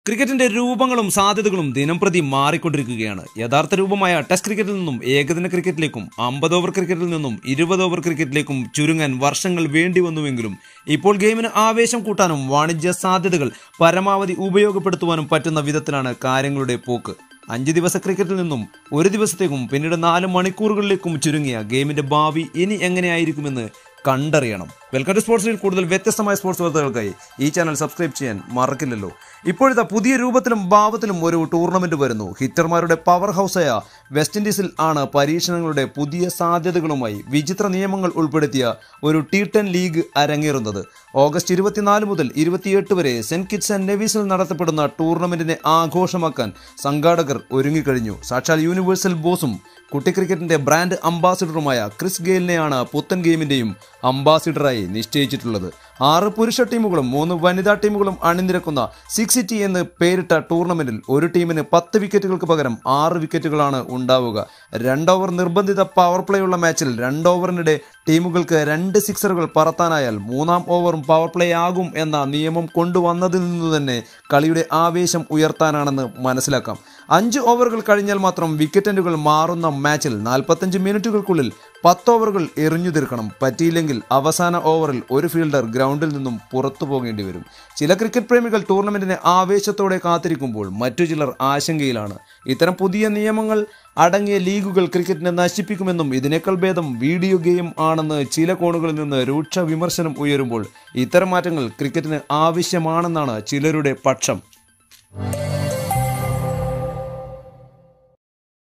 ക്രിക്കറ്റിന്റെ രൂപങ്ങളും സാധ്യതകളും ദിനംപ്രതി മാറിക്കൊണ്ടിരിക്കുകയാണ് യഥാർത്ഥ രൂപമായ ടെസ്റ്റ് ക്രിക്കറ്റിൽ നിന്നും ഏകദിന ക്രിക്കറ്റിലേക്കും അമ്പത് ഓവർ ക്രിക്കറ്റിൽ നിന്നും ഇരുപത് ഓവർ ക്രിക്കറ്റിലേക്കും ചുരുങ്ങാൻ വർഷങ്ങൾ വേണ്ടി വന്നുവെങ്കിലും ഇപ്പോൾ ഗെയിമിന് ആവേശം കൂട്ടാനും വാണിജ്യ സാധ്യതകൾ പരമാവധി ഉപയോഗപ്പെടുത്തുവാനും പറ്റുന്ന വിധത്തിലാണ് കാര്യങ്ങളുടെ പോക്ക് അഞ്ച് ദിവസ ക്രിക്കറ്റിൽ നിന്നും ഒരു ദിവസത്തേക്കും പിന്നീട് നാല് മണിക്കൂറുകളിലേക്കും ചുരുങ്ങിയ ഗെയിമിന്റെ ഭാവി ഇനി എങ്ങനെയായിരിക്കുമെന്ന് കണ്ടറിയണം വെൽക്കം ടു സ്പോർട്സിൽ കൂടുതൽ വ്യത്യസ്തമായ സ്പോർട്സ് വാർത്തകൾക്കായി ഈ ചാനൽ സബ്സ്ക്രൈബ് ചെയ്യാൻ മറക്കില്ലല്ലോ ഇപ്പോഴത്തെ പുതിയ രൂപത്തിലും ഭാവത്തിലും ഒരു ടൂർണമെന്റ് വരുന്നു ഹിറ്റർമാരുടെ പവർ ഹൗസായ വെസ്റ്റ് ഇൻഡീസിൽ ആണ് പരീക്ഷണങ്ങളുടെ പുതിയ സാധ്യതകളുമായി വിചിത്ര നിയമങ്ങൾ ഉൾപ്പെടുത്തിയ ഒരു ടി ടെൻ ലീഗ് അരങ്ങേറുന്നത് ഓഗസ്റ്റ് ഇരുപത്തിനാല് മുതൽ ഇരുപത്തിയെട്ട് വരെ സെന്റ് കിറ്റ്സ് ആൻഡ് നെവീസിൽ നടത്തപ്പെടുന്ന ടൂർണമെന്റിനെ ആഘോഷമാക്കാൻ സംഘാടകർ ഒരുങ്ങിക്കഴിഞ്ഞു സാക്ഷാൽ യൂണിവേഴ്സൽ ബോസും കുട്ടി ക്രിക്കറ്റിന്റെ ബ്രാൻഡ് അംബാസിഡറുമായ ക്രിസ് ഗെയിലിനെയാണ് പുത്തൻ ഗെയിമിന്റെയും അംബാസിഡറായി നിശ്ചയിച്ചിട്ടുള്ളത് ആറ് പുരുഷ ടീമുകളും മൂന്ന് വനിതാ ടീമുകളും അണിനിരക്കുന്ന സിക്സ് സിറ്റി എന്ന് പേരിട്ട ടൂർണമെന്റിൽ ഒരു ടീമിന് പത്ത് വിക്കറ്റുകൾക്ക് പകരം ആറ് വിക്കറ്റുകളാണ് ഉണ്ടാവുക രണ്ട് ഓവർ നിർബന്ധിത പവർ പ്ലേ ഉള്ള മാച്ചിൽ രണ്ട് ഓവറിനിടെ ടീമുകൾക്ക് രണ്ട് സിക്സറുകൾ പറത്താനായാൽ മൂന്നാം ഓവറും പവർ പ്ലേ ആകും എന്ന നിയമം കൊണ്ടുവന്നതിൽ നിന്ന് തന്നെ കളിയുടെ ആവേശം ഉയർത്താനാണെന്ന് മനസ്സിലാക്കാം അഞ്ച് ഓവറുകൾ കഴിഞ്ഞാൽ മാത്രം വിക്കറ്റൻറ്റുകൾ മാറുന്ന മാച്ചിൽ നാൽപ്പത്തഞ്ച് മിനിറ്റുകൾക്കുള്ളിൽ പത്ത് ഓവറുകൾ എറിഞ്ഞു തീർക്കണം പറ്റിയില്ലെങ്കിൽ അവസാന ഓവറിൽ ഒരു ഫീൽഡർ ഗ്രൗണ്ടിൽ നിന്നും പുറത്തു പോകേണ്ടി വരും ചില ക്രിക്കറ്റ് പ്രേമികൾ ടൂർണമെന്റിനെ ആവേശത്തോടെ കാത്തിരിക്കുമ്പോൾ മറ്റു ചിലർ ആശങ്കയിലാണ് ഇത്തരം പുതിയ നിയമങ്ങൾ അടങ്ങിയ ലീഗുകൾ ക്രിക്കറ്റിനെ നശിപ്പിക്കുമെന്നും ഇതിനേക്കാൾ ഭേദം വീഡിയോ ഗെയിം ആണെന്ന് ചില കോണുകളിൽ നിന്ന് രൂക്ഷ വിമർശനം ഉയരുമ്പോൾ ഇത്തരം മാറ്റങ്ങൾ ക്രിക്കറ്റിന് ആവശ്യമാണെന്നാണ് ചിലരുടെ പക്ഷം